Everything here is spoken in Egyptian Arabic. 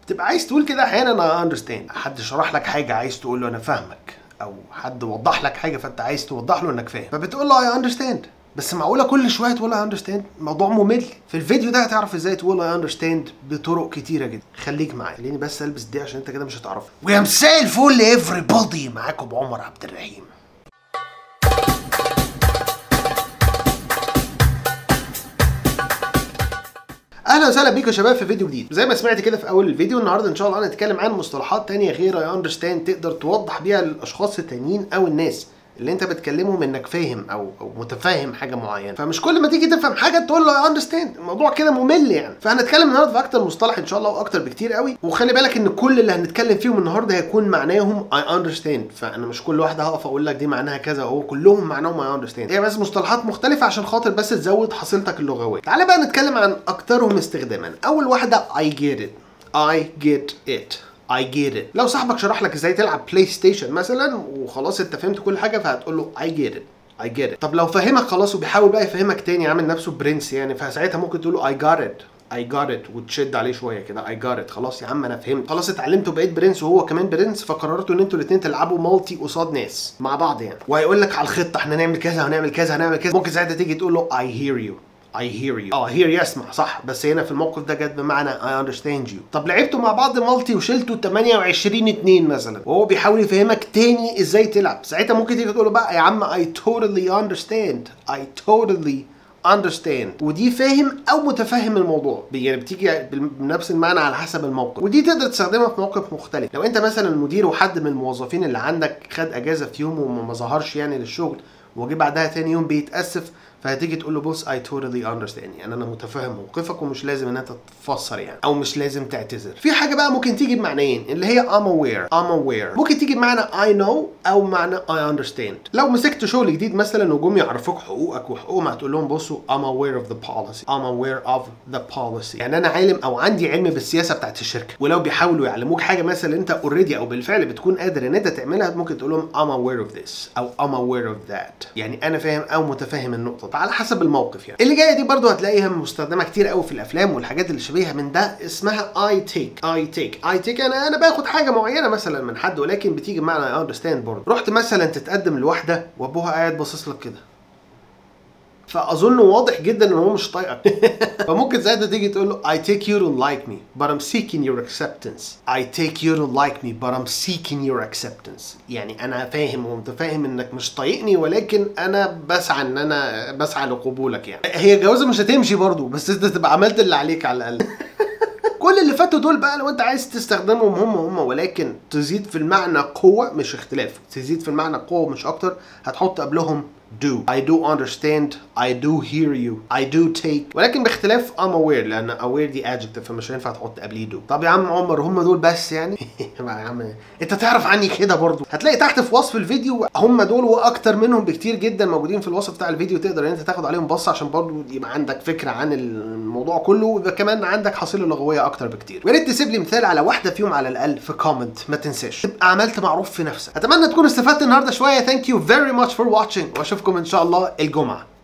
تبقى عايز تقول كده احيانا انا اندرستاند حد شرح لك حاجه عايز تقول له انا فاهمك او حد وضح لك حاجه فانت عايز توضح له انك فاهم فبتقول له اي اندرستاند بس معقوله كل شويه تقول اي اندرستاند الموضوع ممل في الفيديو ده هتعرف ازاي تقول اي اندرستاند بطرق كتيره جدا خليك معايا خليني بس البس دي عشان انت كده مش هتعرفها ويا مساء الفل افري بودي معاكم عمر عبد الرحيم اهلا وسهلا بيكم يا شباب في فيديو جديد زي ما سمعت كده في اول الفيديو النهارده ان شاء الله هنتكلم عن مصطلحات تانية غير اي اندرستاند تقدر توضح بيها للاشخاص التانيين او الناس اللي انت بتكلمهم انك فاهم او او متفاهم حاجه معينه فمش كل ما تيجي تفهم حاجه تقول له اي اندرستاند الموضوع كده ممل يعني فهنتكلم النهارده في اكتر مصطلح ان شاء الله واكتر بكتير قوي وخلي بالك ان كل اللي هنتكلم فيهم النهارده هيكون معناهم اي اندرستاند فانا مش كل واحده هقف اقول لك دي معناها كذا هو كلهم معناهم اي اندرستاند هي بس مصطلحات مختلفه عشان خاطر بس تزود حصيلتك اللغويه تعالى بقى نتكلم عن اكترهم استخداما اول واحده I get it I get it I get it لو صاحبك شرح لك ازاي تلعب بلاي ستيشن مثلا وخلاص انت فهمت كل حاجه فهتقول له I get it I get it طب لو فهمك خلاص وبيحاول بقى يفهمك تاني عامل نفسه برنس يعني فساعتها ممكن تقول له I got it I got it وتشد عليه شويه كده I got it خلاص يا عم انا فهمت خلاص اتعلمت وبقيت برنس وهو كمان برنس فقررتوا ان انتوا الاثنين تلعبوا مالتي قصاد ناس مع بعض يعني وهيقول لك على الخطه احنا نعمل كذا هنعمل كذا هنعمل كذا ممكن ساعتها تيجي تقول له I hear you I hear you اه hear يسمع صح بس هنا في الموقف ده جت بمعنى I understand you طب لعبتوا مع بعض مالتي وشلتوا 28 2 مثلا وهو بيحاول يفهمك تاني ازاي تلعب ساعتها ممكن تيجي تقول له بقى يا عم I totally understand I totally understand ودي فاهم او متفهم الموضوع يعني بتيجي بنفس المعنى على حسب الموقف ودي تقدر تستخدمها في موقف مختلف لو انت مثلا مدير وحد من الموظفين اللي عندك خد اجازه في يوم وما ظهرش يعني للشغل وجي بعدها تاني يوم بيتاسف فهتيجي تقول له بص I totally understand يعني انا متفهم موقفك ومش لازم ان انت تفسر يعني او مش لازم تعتذر في حاجه بقى ممكن تيجي بمعنيين اللي هي I'm aware I'm aware ممكن تيجي بمعنى I know او معنى I understand لو مسكت شغل جديد مثلا وجم يعرفوك حقوقك وحقوقهم هتقول لهم بصوا I'm aware of the policy I'm aware of the policy يعني انا عالم او عندي علم بالسياسه بتاعت الشركه ولو بيحاولوا يعلموك حاجه مثلا انت اوريدي او بالفعل بتكون قادر ان انت تعملها ممكن تقول لهم I'm aware of this او I'm aware of that يعني انا فاهم او متفهم النقطه فعلى حسب الموقف يعني اللي جايه دي برضو هتلاقيها مستخدمه كتير قوي في الافلام والحاجات اللي شبيهه من ده اسمها اي تيك اي تيك اي تيك انا انا باخد حاجه معينه مثلا من حد ولكن بتيجي بمعنى اي اندرستاند برضه رحت مثلا تتقدم لواحده وابوها قاعد باصص لك كده فاظن واضح جدا ان هو مش طايقك فممكن ساعتها تيجي تقول له I take you don't like me but I'm seeking your acceptance I take you don't like me but I'm seeking your acceptance يعني انا فاهم ومتفاهم انك مش طايقني ولكن انا بسعى ان انا بسعى لقبولك يعني هي الجوازه مش هتمشي برضو بس انت تبقى عملت اللي عليك على الاقل كل اللي فاتوا دول بقى لو انت عايز تستخدمهم هم هم ولكن تزيد في المعنى قوه مش اختلاف تزيد في المعنى قوه مش اكتر هتحط قبلهم do I do understand I do hear you I do take ولكن باختلاف I'm aware لأن aware دي adjective فمش هينفع تحط قبليه do طب يا عم عمر هم دول بس يعني يا عم انت تعرف عني كده برضو هتلاقي تحت في وصف الفيديو هم دول واكتر منهم بكتير جدا موجودين في الوصف بتاع الفيديو تقدر ان انت تاخد عليهم بصه عشان برضو يبقى عندك فكره عن الموضوع كله ويبقى كمان عندك حصيله لغويه اكتر بكتير ويا ريت تسيب لي مثال على واحده فيهم على الاقل في كومنت ما تنساش تبقى عملت معروف في نفسك اتمنى تكونوا استفدت النهارده شويه ثانك يو فيري ماتش فور واتشنج واشوفكم ان شاء الله الجمعه